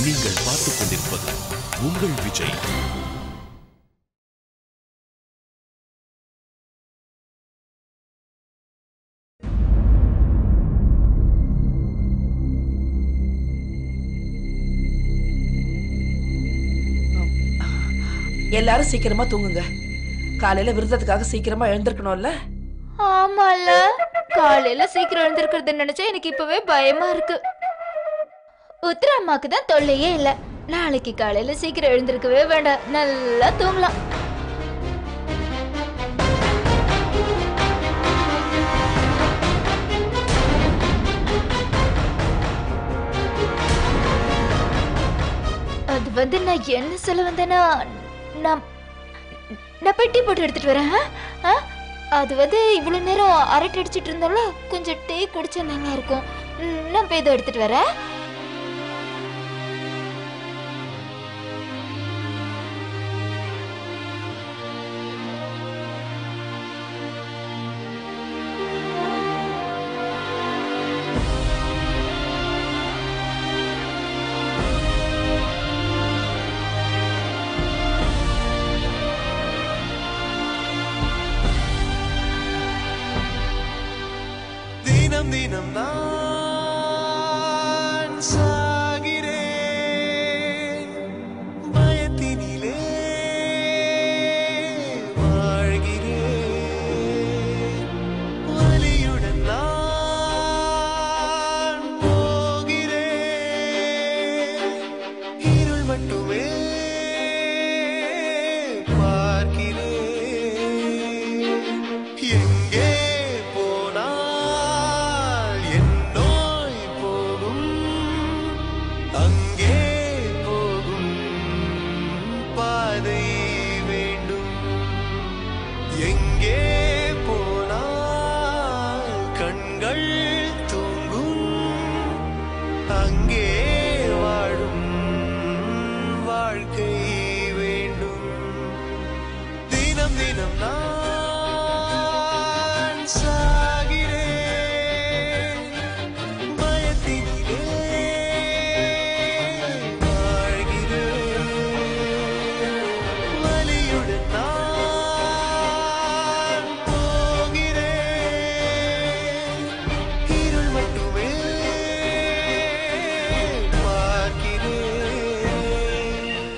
நீங்கள் பார்த்துக் கொண்டிருப்பது உங்கள் விஜய் எல்லாரும் சீக்கிரமா தூங்குங்க காலையில விருதத்துக்காக சீக்கிரமா எழுந்திருக்கணும்ல ஆமால காலையில சீக்கிரம் எழுந்திருக்கிறது நினைச்சா எனக்கு இப்பவே பயமா இருக்கு உத்தர அம்மாக்கு தான் தொல்லையே இல்ல நாளைக்கு காலையில சீக்கிரம் எழுந்திருக்கவே வேண்டாம் நல்லா தூங்கலாம் அது வந்து நான் என்ன சொல்ல வந்தேன்னா நான் நான் பெட்டி போட்டு எடுத்துட்டு வரேன் ஆ? ஆ? அது வந்து இவ்வளவு நேரம் அரட்டை அடிச்சிட்டு இருந்தால கொஞ்சம் டீ குடிச்சா நல்லா இருக்கும் ம், நான் போய் இதை எடுத்துட்டு வரேன் தினம் தினம் நான் சாகிறேன் பயத்தினிலே வாழ்கிறேன் வலியுடன் நான் போகிறேன் இருள் மட்டுமே பார்க்கிறேன் எங்கே போனால் என் நோய் போகும் அங்கே போகும் பாதை வேண்டும் எங்கே போனால் கண்கள் தூங்கும் அங்கே வாழும் வாழ்க்கை வேண்டும் தினம் தினம் நான் சாகிறேன் பயத்தினிலே வாழ்கிறேன் வலியுடன் நான் போகிறேன் இருள் மட்டுமே பார்க்கிறேன்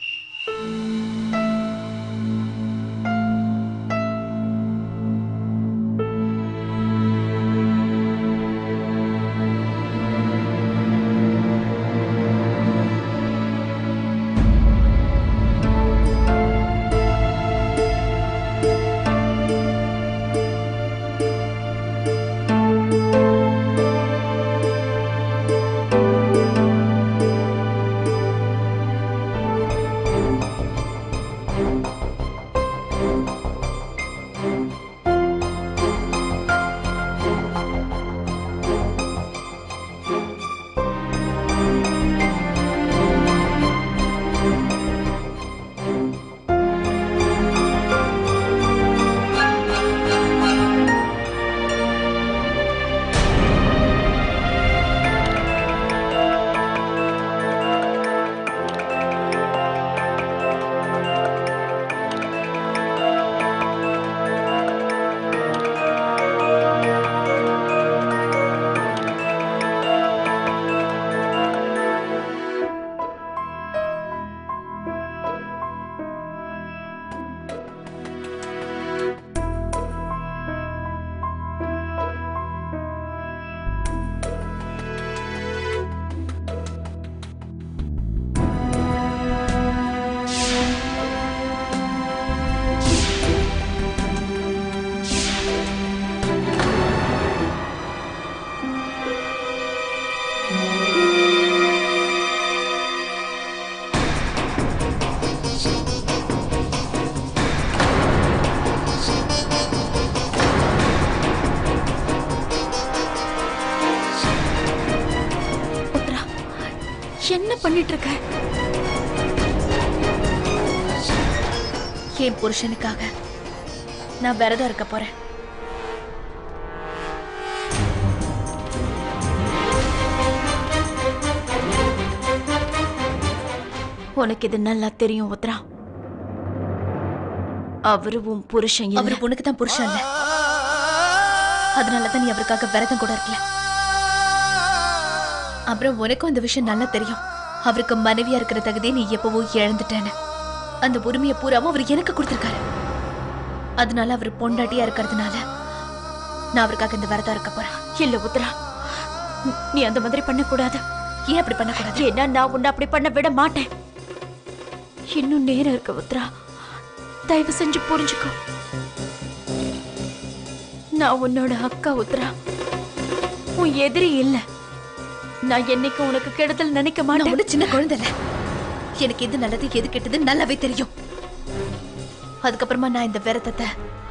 உத்ரா என்ன பண்ணிட்டு இருக்க என் புருஷனுக்காக நான் விரதம் இருக்க போறேன் உனக்கு இது நல்லா தெரியும் உத்ரா அவரு உன் புருஷன் இல்ல. அவரு உனக்கு தான் புருஷன் இல்ல அதனால தான் நீ அவருக்காக விரதம் கூட இருக்கல அப்புறம் உனக்கும் அந்த விஷயம் நல்லா தெரியும் அவருக்கு மனைவியா இருக்கிற தகுதியை நீ எப்பவோ இழந்துட்டேன்னு அந்த உரிமையை பூராவும் அவர் எனக்கு கொடுத்திருக்காரு அதனால அவர் பொண்டாட்டியா இருக்கிறதுனால நான் அவருக்காக இந்த விரதம் இருக்க போறேன் இல்ல உத்ரா நீ அந்த மாதிரி பண்ணக்கூடாது ஏன் அப்படி பண்ணக்கூடாது ஏன்னா நான் உன்னை அப்படி பண்ண விட மாட்டேன் இன்னும் நேரம் இருக்கு உத்ரா தயவு செஞ்சு புரிஞ்சுக்கோ நான் உன்னோட அக்கா உத்ரா உன் எதிரி இல்ல நான் என்னைக்கு உனக்கு கெடுதல் நினைக்க நான் மாட்டேன் ஒண்ணு சின்ன குழந்தை இல்ல எனக்கு எது நல்லது எது கெட்டது நல்லாவே தெரியும் அதுக்கப்புறமா நான் இந்த விரதத்தை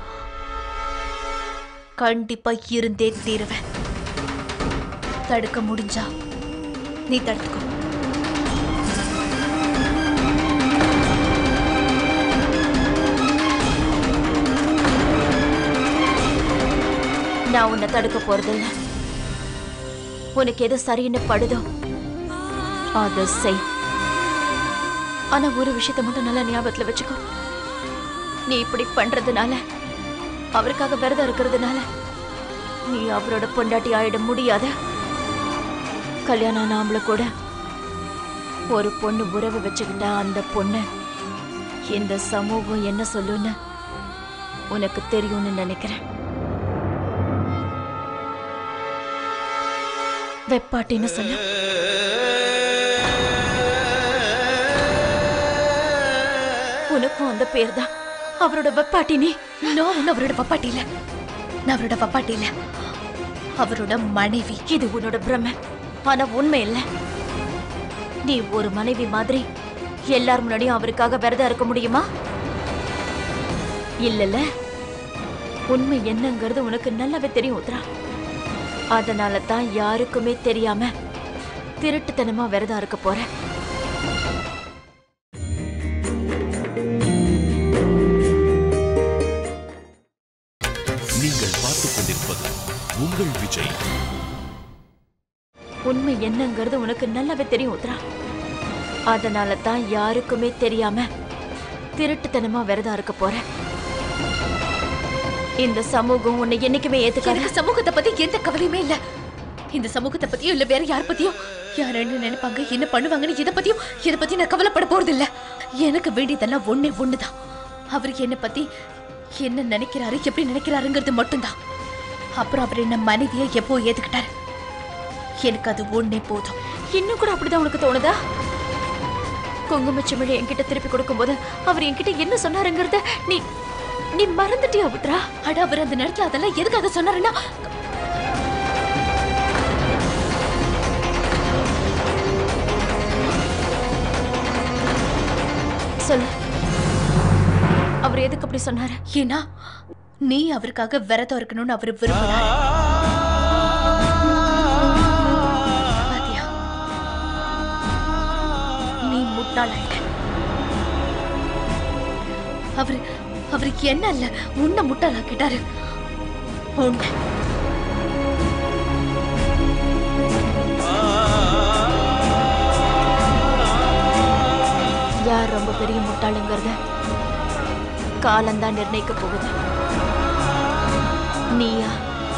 கண்டிப்பா இருந்தே தீருவேன் தடுக்க முடிஞ்சா நீ தடுத்துக்கோ நான் உன்னை தடுக்க போறதில்ல உனக்கு எது சரின்னு படுதோ அதை செய் ஆனா ஒரு விஷயத்த மட்டும் நல்லா ஞாபகத்துல வச்சுக்கோ நீ இப்படி பண்றதுனால அவருக்காக விரதம் இருக்கிறதுனால நீ அவரோட பொண்டாட்டி ஆயிட முடியாத கல்யாணம் நாமள கூட ஒரு பொண்ணு உறவு வச்சுக்கிட்டா அந்த பொண்ணு இந்த சமூகம் என்ன சொல்லுன்னு உனக்கு தெரியும்னு நினைக்கிறேன் வெப்பாட்டின்னு சொல்லு உனக்கும் அந்த பேர் தான் அவரோட வெப்பாட்டி நீ நான் ஒண்ணு அவரோட பப்பாட்டி இல்ல நான் அவரோட பப்பாட்டி இல்ல அவரோட மனைவி இது உன்னோட பிரமை ஆனா உண்மை இல்ல நீ ஒரு மனைவி மாதிரி எல்லார் முன்னாடியும் அவருக்காக விரதம் இருக்க முடியுமா இல்லல்ல உண்மை என்னங்கிறது உனக்கு நல்லாவே தெரியும் உத்ரா அதனால தான் யாருக்குமே தெரியாம திருட்டுத்தனமா விரதம் இருக்க போற நீங்கள் பார்த்துக் கொண்டிருப்பது உங்கள் விஜய் உண்மை என்னங்கிறது உனக்கு நல்லாவே தெரியும் உத்ரா அதனால தான் யாருக்குமே தெரியாம திருட்டுத்தனமா விரதம் இருக்க போற இந்த சமூகம் உன்னை என்னைக்குமே ஏத்துக்காது எனக்கு சமூகத்தை பத்தி எந்த கவலையுமே இல்ல இந்த சமூகத்தை பத்தியும் இல்ல வேற யார் பத்தியும் யார் என்ன நினைப்பாங்க என்ன பண்ணுவாங்கன்னு இதை பத்தியும் இதை பத்தி நான் கவலைப்பட போறது இல்ல எனக்கு வேண்டியதெல்லாம் ஒண்ணே ஒண்ணுதான் அவருக்கு என்ன பத்தி என்ன நினைக்கிறாரு எப்படி நினைக்கிறாருங்கிறது மட்டும்தான் அப்புறம் அவர் என்ன மனைவியை எப்போ ஏத்துக்கிட்டாரு எனக்கு அது ஒண்ணே போதும் இன்னும் கூட அப்படிதான் உனக்கு தோணுதா குங்குமச்சிமிழி என்கிட்ட திருப்பி கொடுக்கும்போது அவர் என்கிட்ட என்ன சொன்னாருங்கிறத நீ நீ மறந்துட்டியா உத்ரா அட அவர் அந்த நேரத்துல அதெல்லாம் எதுக்காக சொன்னாருன்னா சொல்லு அவர் எதுக்கு அப்படி சொன்னாரு ஏன்னா நீ அவருக்காக விரதம் இருக்கணும்னு அவர் விரும்பினாரு பாத்தியா? நீ முட்டாளாயிட்ட அவரு அவருக்கு என்ன இல்ல உன்னை முட்டாளாக்கிட்டாரு உன்னை யார் ரொம்ப பெரிய முட்டாளுங்கிறத காலம்தான் நிர்ணயிக்க போகுது நீயா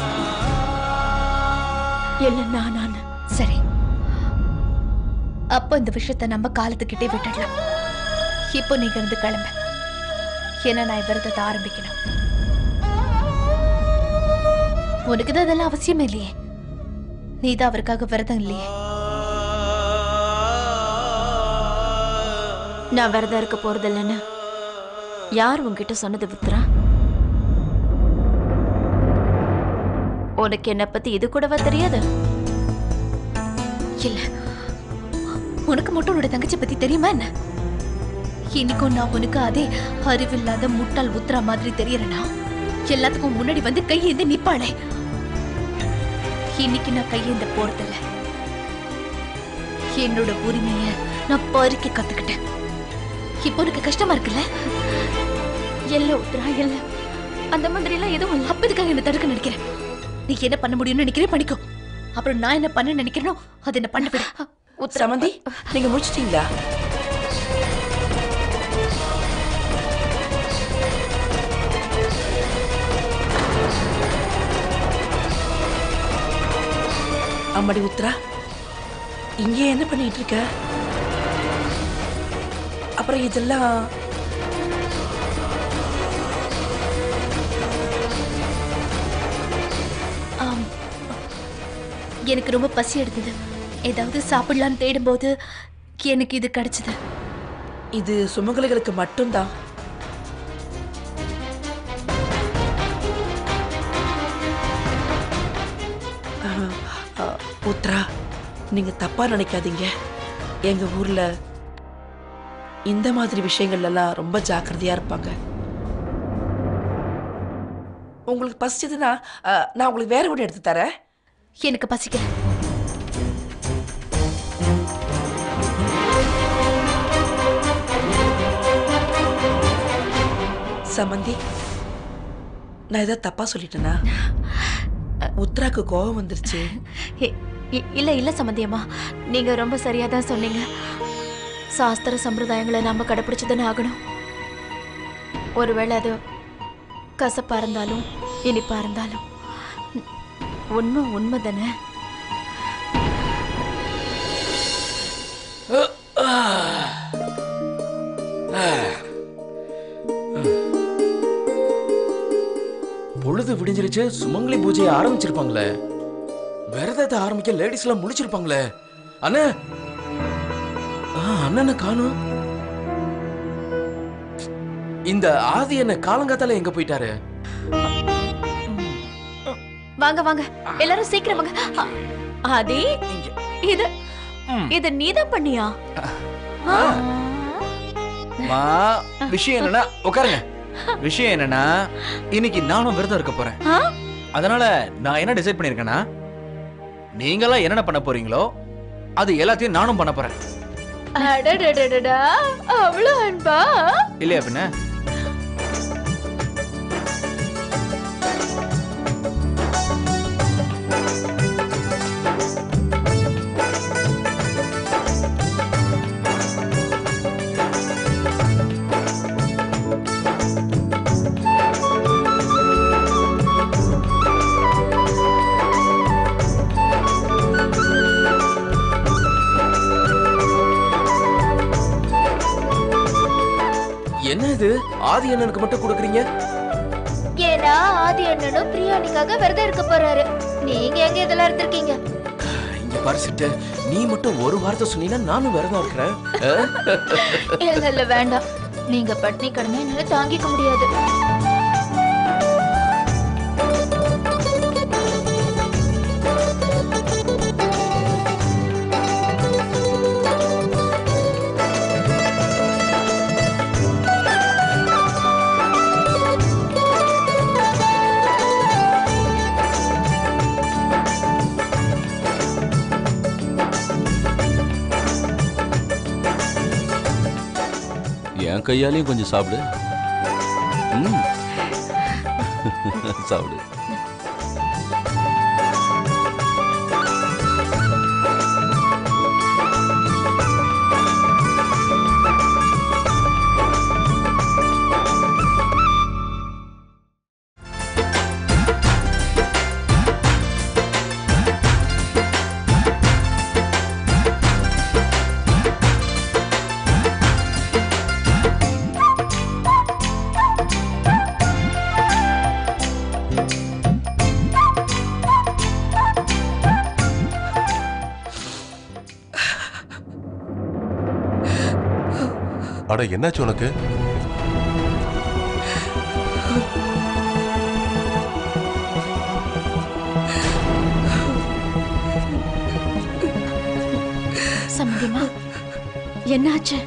இல்ல நானான்னு சரி அப்ப இந்த விஷயத்த நம்ம காலத்துக்கிட்டே விட்டுடலாம் இப்போ நீங்க இருந்து கிளம்ப ஏன்னா நான் விரதத்தை ஆரம்பிக்கணும் உனக்கு தான் அதெல்லாம் அவசியமே இல்லையே நீ தான் அவருக்காக விரதம் இல்லையே நான் விரதம் இருக்க போறதில்லைன்னு யார் உன்கிட்ட சொன்னது வித்ரா உனக்கு என்ன பத்தி இது கூடவா தெரியாது இல்ல உனக்கு மட்டும் உன்னோட தங்கச்சி பத்தி தெரியுமா என்ன இன்னைக்கும் நான் உனக்கு அதே அறிவில்லாத முட்டாள் உத்ரா மாதிரி தெரியறனா எல்லாத்துக்கும் முன்னாடி வந்து கையேந்து நிப்பாளே இன்னைக்கு நான் கையேந்த போறதில்ல என்னோட உரிமைய நான் பறிக்க கத்துக்கிட்டேன் இப்போ உனக்கு கஷ்டமா இருக்குல்ல இல்ல உத்ரா இல்ல அந்த மாதிரி எல்லாம் எதுவும் இல்ல அப்ப இதுக்காக என்ன தடுக்க நினைக்கிறேன் நீ என்ன பண்ண முடியும்னு நினைக்கிறேன் பண்ணிக்கோ அப்புறம் நான் என்ன பண்ண நினைக்கிறேனோ அதை என்ன பண்ண விட சமந்தி நீங்க முடிச்சிட்டீங்களா அம்மாடி உத்ரா இங்கே என்ன பண்ணிட்டு இருக்க அப்புறம் இதெல்லாம் ஆம் எனக்கு ரொம்ப பசி எடுத்தது ஏதாவது சாப்பிடலான்னு தேடும்போது எனக்கு இது கிடைச்சது இது சுமங்கலிகளுக்கு மட்டும்தான் ஆஹ், ஆஹ், உத்ரா நீங்க தப்பா நினைக்காதீங்க எங்க ஊர்ல இந்த மாதிரி விஷயங்கள்ல எல்லாம் ரொம்ப ஜாக்கிரதையா இருப்பாங்க உங்களுக்கு பசிச்சதுன்னா ஆஹ், நான் உங்களுக்கு வேற ஒன்று எடுத்து தரேன் எனக்கு பசிக்கல சமந்தி நான் ஏதாவது தப்பா சொல்லிட்டேனா உத்ராக்கு கோபம் வந்துருச்சு இ- இ- இல்ல இல்ல சம்மந்தியம்மா நீங்க ரொம்ப சரியா தான் சொன்னீங்க சாஸ்திர சம்பிரதாயங்களை நாம கடைப்பிடிச்சுதானே ஆகணும் ஒருவேளை அது கசப்பா இருந்தாலும் இனிப்பா இருந்தாலும் உ- உண்மை உண்மை தானே பொழுது விடிஞ்சிருச்சு சுமங்கலி பூஜையை ஆரம்பிச்சிருப்பாங்களே விரதத்தை ஆரம்பிக்க லேடிஸ் எல்லாம் முழிச்சிருப்பாங்களே அண்ணா ஆ, அண்ணனை காணும் இந்த ஆதி என்ன காலங்காத்தால எங்க போயிட்டாரு வாங்க வாங்க எல்லாரும் சீக்கிரம் வாங்க அ- ஆதி இது இது நீதான் பண்ணியா மா விஷயம் என்னன்னா உட்காருங்க விஷயம் என்னன்னா இன்னைக்கு நானும் விரதம் இருக்க போறேன் ஆ? அதனால நான் என்ன டிசைட் பண்ணிருக்கேன்னா நீங்களாம் என்னென்ன பண்ண போறீங்களோ அது எல்லாத்தையும் நானும் பண்ண போறேன் அடடடடடா அவ்வளோ அன்பா இல்லையா பின்ன என்ன இது ஆதி அண்ணனுக்கு மட்டும் கொடுக்குறீங்க ஏன்னா ஆதி அண்ணனும் பிரியாணிக்காக விரதம் இருக்க போறாரு நீங்க எங்க இதெல்லாம் இருந்திருக்கீங்க இங்க பாரு சிட்டு நீ மட்டும் ஒரு வார்த்தை சொன்னீங்கன்னா நானும் விரதம் இருக்கிறேன் ஆ? இல்ல இல்ல வேண்டாம் நீங்க பட்னி கடமை என்னால தாங்கிக்க முடியாது என் கையாலையும் கொஞ்சம் சாப்பிடு ம். சாப்பிடு அட என்னாச்சு உனக்கு சம்மந்தியம்மா என்னாச்சு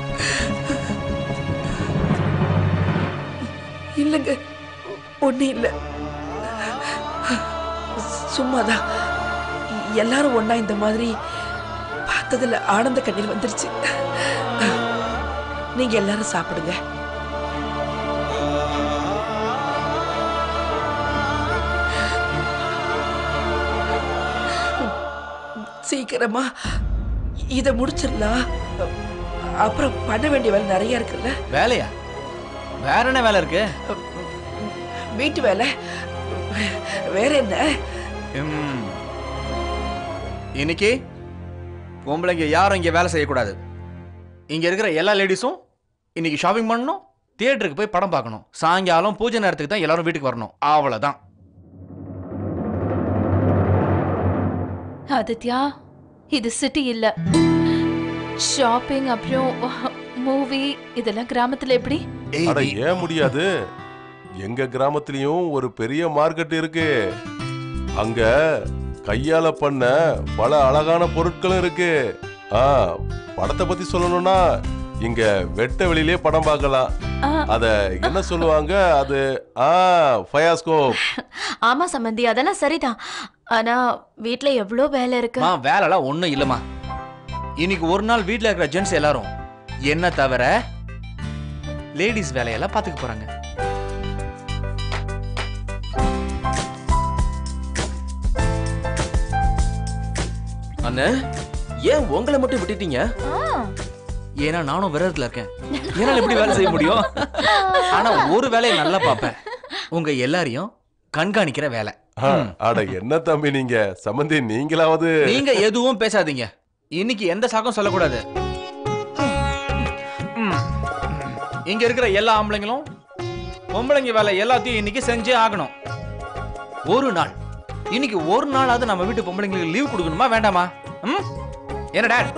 இல்லைங்க ஒண்ணு இல்ல சும்மாதான் எல்லாரும் ஒண்ணா இந்த மாதிரி பார்த்ததுல ஆனந்த கண்ணீர் வந்துருச்சு நீங்க எல்லாரும் சாப்பிடுங்க சீக்கிரமா இத முடிச்சிடலாம் அப்புறம் பண்ண வேண்டிய வேலை நிறைய இருக்குல்ல வேலையா வேற என்ன வேலை இருக்கு வீட்டு வேலை வேற என்ன ம். இன்னைக்கு பொம்பளைங்க யாரும் இங்க வேலை செய்யக்கூடாது இங்க இருக்கிற எல்லா லேடிஸும் இன்னைக்கு ஷாப்பிங் பண்ணணும் தியேட்டருக்கு போய் படம் பார்க்கணும் சாயங்காலம் பூஜை நேரத்துக்கு தான் எல்லாரும் வீட்டுக்கு வரணும் அவ்வளவுதான் ஆதித்யா இது சிட்டி இல்ல ஷாப்பிங் அப்புறம் மூவி இதெல்லாம் கிராமத்துல எப்படி ஏய், அட நீ- ஏன் முடியாது எங்க கிராமத்துலயும் ஒரு பெரிய மார்க்கெட் இருக்கு அங்க கையால பண்ண பல அழகான பொருட்களும் இருக்கு ஆ படத்தை பத்தி சொல்லணும்னா இங்க வெட்ட வெளியிலே படம் பார்க்கலாம் ஆ. அத என்ன சொல்லுவாங்க அது ஆ ஃபயாஸ்கோப் ஆமா சம்பந்தி அதெல்லாம் சரிதான் ஆனா வீட்ல எவ்வளோ வேலை இருக்கு மா வேலைலாம் ஒண்ணும் இல்லம்மா இன்னைக்கு ஒரு நாள் வீட்ல இருக்கிற ஜென்ஸ் எல்லாரும் என்ன தவிர லேடிஸ் வேலையெல்லாம் பாத்துக்க போறாங்க அண்ணே ஏன் உங்களை மட்டும் விட்டுட்டீங்க ஏன்னா நானும் விரதத்துல இருக்கேன் என்னால எப்படி வேலை செய்ய முடியும் ஆனா ஒரு வேலையை நல்லா பார்ப்பேன் உங்க எல்லாரையும் கண்காணிக்கிற வேலை ஆ, அட என்ன தம்பி நீங்க சம்பந்தி நீங்களாவது நீங்க எதுவும் பேசாதீங்க இன்னைக்கு எந்த சாக்கம் சொல்லக்கூடாது ம். இங்க இருக்கிற எல்லா ஆம்பளைங்களும் பொம்பளைங்க வேலை எல்லாத்தையும் இன்னைக்கு செஞ்சே ஆகணும் ஒரு நாள் இன்னைக்கு ஒரு நாளாவது நம்ம வீட்டு பொம்பளைங்களுக்கு லீவ் கொடுக்கணுமா வேண்டாமா ம் என்ன டேட்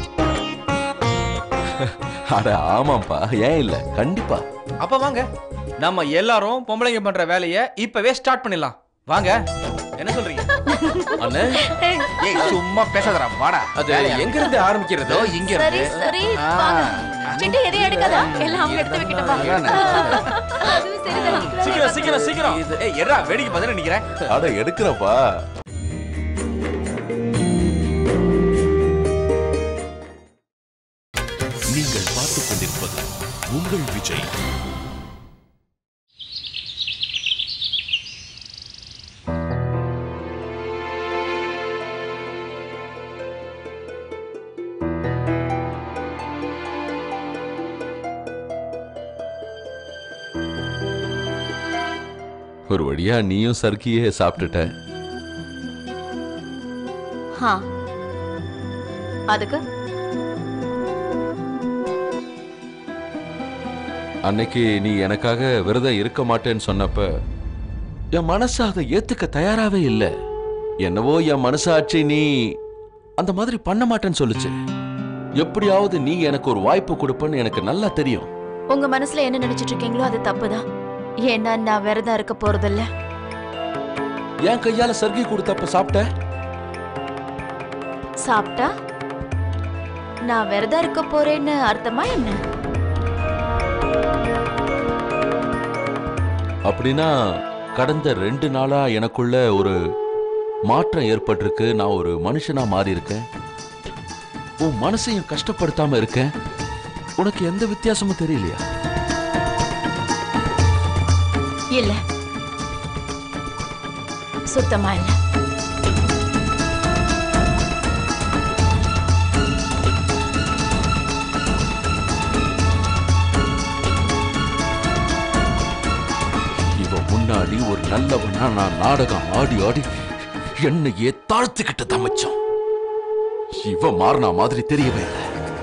அட ஆமாப்பா ஏன் இல்ல கண்டிப்பா அப்ப வாங்க நம்ம எல்லாரும் பொம்பளைங்க பண்ற வேலையை இப்பவே ஸ்டார்ட் பண்ணிடலாம் வாங்க என்ன சொல்றீங்க அண்ணே ஏய் சும்மா பேசாதடா வாடா அது எங்க இருந்து ஆரம்பிக்கிறது இதோ இங்க சரி இருந்து சரி ஆ. வாங்க சிட்டு எதையும் எடுக்காதா எல்லாம் அவங்க எடுத்து வைக்கிட்டோம் வா. அதானே. அதுவும் சரிதான் சீக்கிரம் சீக்கிரம் சீக்கிரம் ஏய் எடா வேடிக்கை பார்த்து நிக்கிறேன் அட எடுக்கிறப்பா நீங்கள் பார்த்துக் கொண்டிருப்பது உங்கள் விஜய் ஒரு வழியா நீயும் சறுக்கியே சாப்பிட்டுட்ட ஆ. அதுக்கு அன்னைக்கு நீ எனக்காக விரதம் இருக்க மாட்டேன்னு சொன்னப்ப என் மனசு அதை ஏத்துக்க தயாராவே இல்ல என்னவோ என் மனசாட்சி நீ அந்த மாதிரி பண்ண மாட்டேன்னு சொல்லுச்சு எப்படியாவது நீ எனக்கு ஒரு வாய்ப்பு கொடுப்பேன்னு எனக்கு நல்லா தெரியும் உங்க மனசுல என்ன நினைச்சிட்டு இருக்கீங்களோ அது தப்புதான் ஏன்னா நான் விரதம் இருக்க போறதில்ல என் கையால சர்க்கி கொடுத்தப்ப சாப்பிட்ட சாப்பிட்டா நான் விரதம் இருக்க போறேன்னு அர்த்தமா என்ன அப்படின்னா கடந்த ரெண்டு நாளா எனக்குள்ள ஒரு மாற்றம் ஏற்பட்டிருக்கு நான் ஒரு மனுஷனா மாறி இருக்கேன் உன் மனசையும் கஷ்டப்படுத்தாம இருக்கேன் உனக்கு எந்த வித்தியாசமும் தெரியலையா இல்ல சுத்தமா இல்ல இவ முன்னாடி ஒரு நல்லவனா நான் நாடகம் ஆடி ஆடி என்னையே தாழ்த்துக்கிட்டு தமைச்சோம் இவ மாறினா மாதிரி தெரியவே இல்லை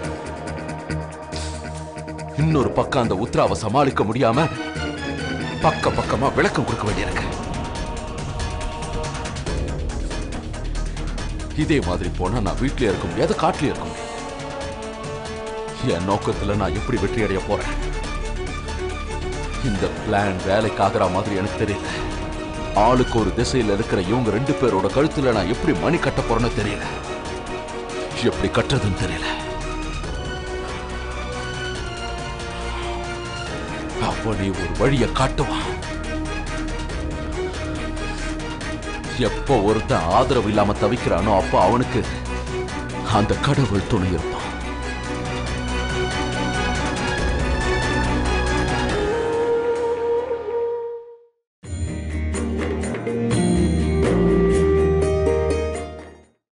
இன்னொரு பக்கம் அந்த உத்ராவை சமாளிக்க முடியாம பக்க பக்கமா விளக்கம் கொடுக்க வேண்டியிருக்கு இதே மாதிரி போனா நான் வீட்லயே இருக்க முடியாது காட்டுலயே இருக்க முடியும் என் நோக்கத்துல நான் எப்படி வெற்றி அடைய போறேன் இந்த பிளான் வேலைக்காகிற மாதிரி எனக்கு தெரியல ஆளுக்கு ஒரு திசையில இருக்கிற இவங்க ரெண்டு பேரோட கழுத்துல நான் எப்படி மணி கட்ட போறேன்னு தெரியல எப்படி கட்டுறதுன்னு தெரியல அவனே ஒரு வழிய காட்டுவான் எப்போ ஒருத்தன் ஆதரவு இல்லாம தவிக்கிறானோ அப்போ அவனுக்கு அந்த கடவுள் துணை இருப்பான்